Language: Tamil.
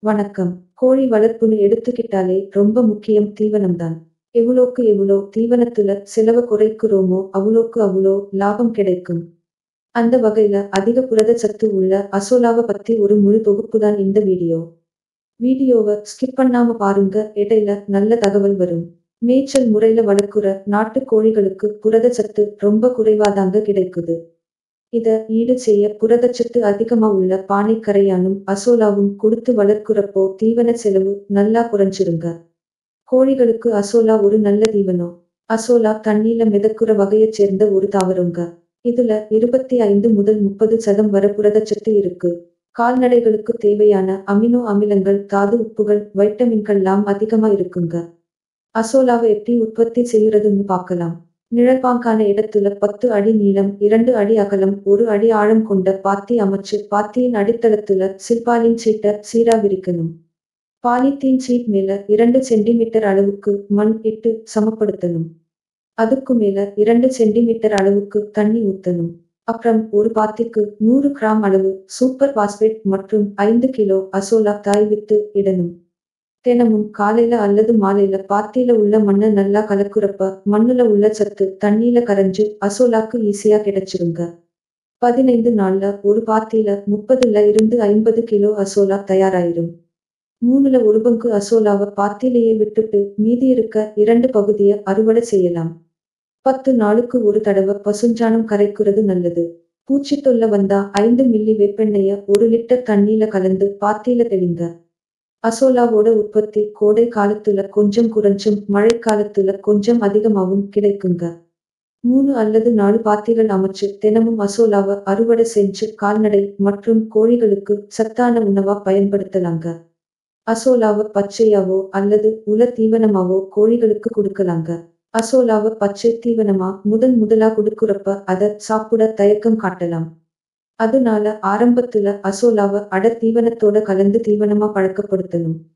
வணக்கம் கோழி வளர்ப்புன்னு எடுத்துக்கிட்டாலே ரொம்ப முக்கியம் தீவனம்தான் எவ்வளோக்கு எவ்வளோ தீவனத்துல செலவ குறைக்கிறோமோ அவ்வளோக்கு அவ்வளோ லாபம் கிடைக்கும் அந்த வகையில அதிக புரதச்சத்து உள்ள அசோலாவை பத்தி ஒரு முழு தொகுப்புதான் இந்த வீடியோ வீடியோவை ஸ்கிப் பண்ணாம பாருங்க இடையில நல்ல தகவல் வரும் மேய்ச்சல் முறையில வளர்க்குற நாட்டு கோழிகளுக்கு புரதச்சத்து ரொம்ப குறைவாதாங்க கிடைக்குது இத ஈடு செய்ய புரதச்சத்து அதிகமா உள்ள பானைக்கரையானும் அசோலாவும் கொடுத்து வளர்க்குறப்போ தீவன செலவு நல்லா குறைஞ்சிருங்க கோழிகளுக்கு அசோலா ஒரு நல்ல தீவனம் அசோலா தண்ணீல மிதக்குற வகையைச் சேர்ந்த ஒரு தாவரங்க இதுல இருபத்தி ஐந்து முதல் முப்பது சதம் வரை புரதச்சத்து இருக்கு கால்நடைகளுக்கு தேவையான அமினோ அமிலங்கள் தாது உப்புகள் வைட்டமின்கள்லாம் அதிகமா இருக்குங்க அசோலாவை எப்படி உற்பத்தி செய்யறதுன்னு பார்க்கலாம் நிழற்பாங்கான இடத்துல பத்து அடி நீளம் இரண்டு அடி அகலம் ஒரு அடி ஆழம் கொண்ட பாத்தி அமைச்சு பாத்தியின் அடித்தளத்துல சில்பாலின் சீட்டை சீரா விரிக்கணும் பாலித்தீன் சீட் மேல இரண்டு சென்டிமீட்டர் அளவுக்கு மண் இட்டு சமப்படுத்தணும் அதுக்கு மேல இரண்டு சென்டிமீட்டர் அளவுக்கு தண்ணி ஊத்தணும் அப்புறம் ஒரு பாத்திக்கு நூறு கிராம் அளவு சூப்பர் பாஸ்பேட் மற்றும் ஐந்து கிலோ அசோலா தாய் வித்து இடணும் தினமும் காலையில அல்லது மாலையில பாத்தியில உள்ள மண்ணை நல்லா கலக்குறப்ப மண்ணுல உள்ள சத்து தண்ணியில கரைஞ்சு அசோலாக்கு ஈஸியா கிடைச்சிருங்க பதினைந்து நாள்ல ஒரு பாத்தியில முப்பதுல இருந்து ஐம்பது கிலோ அசோலா தயாராயிரும் மூணுல ஒரு பங்கு அசோலாவை பாத்தியிலேயே விட்டுட்டு மீதி இருக்க இரண்டு பகுதியை அறுவடை செய்யலாம் பத்து நாளுக்கு ஒரு தடவை பசுஞ்சாணம் கரைக்கிறது நல்லது பூச்சி தொல்லை வந்தா ஐந்து மில்லி வேப்பெண்ணெய ஒரு லிட்டர் தண்ணியில கலந்து பாத்தியில தெளிங்க அசோலாவோட உற்பத்தி கோடை காலத்துல கொஞ்சம் குறைஞ்சும் மழைக்காலத்துல கொஞ்சம் அதிகமாகவும் கிடைக்குங்க மூணு அல்லது நாலு பாத்திகள் அமைச்சு தினமும் அசோலாவை அறுவடை செஞ்சு கால்நடை மற்றும் கோழிகளுக்கு சத்தான உணவா பயன்படுத்தலாங்க அசோலாவை பச்சையாவோ அல்லது உலர் தீவனமாவோ கோழிகளுக்கு கொடுக்கலாங்க அசோலாவை பச்சை தீவனமா முதன் முதலா கொடுக்குறப்ப அத சாப்பிட தயக்கம் காட்டலாம் அதனால ஆரம்பத்துல அசோலாவை அடர் தீவனத்தோட கலந்து தீவனமா பழக்கப்படுத்தணும்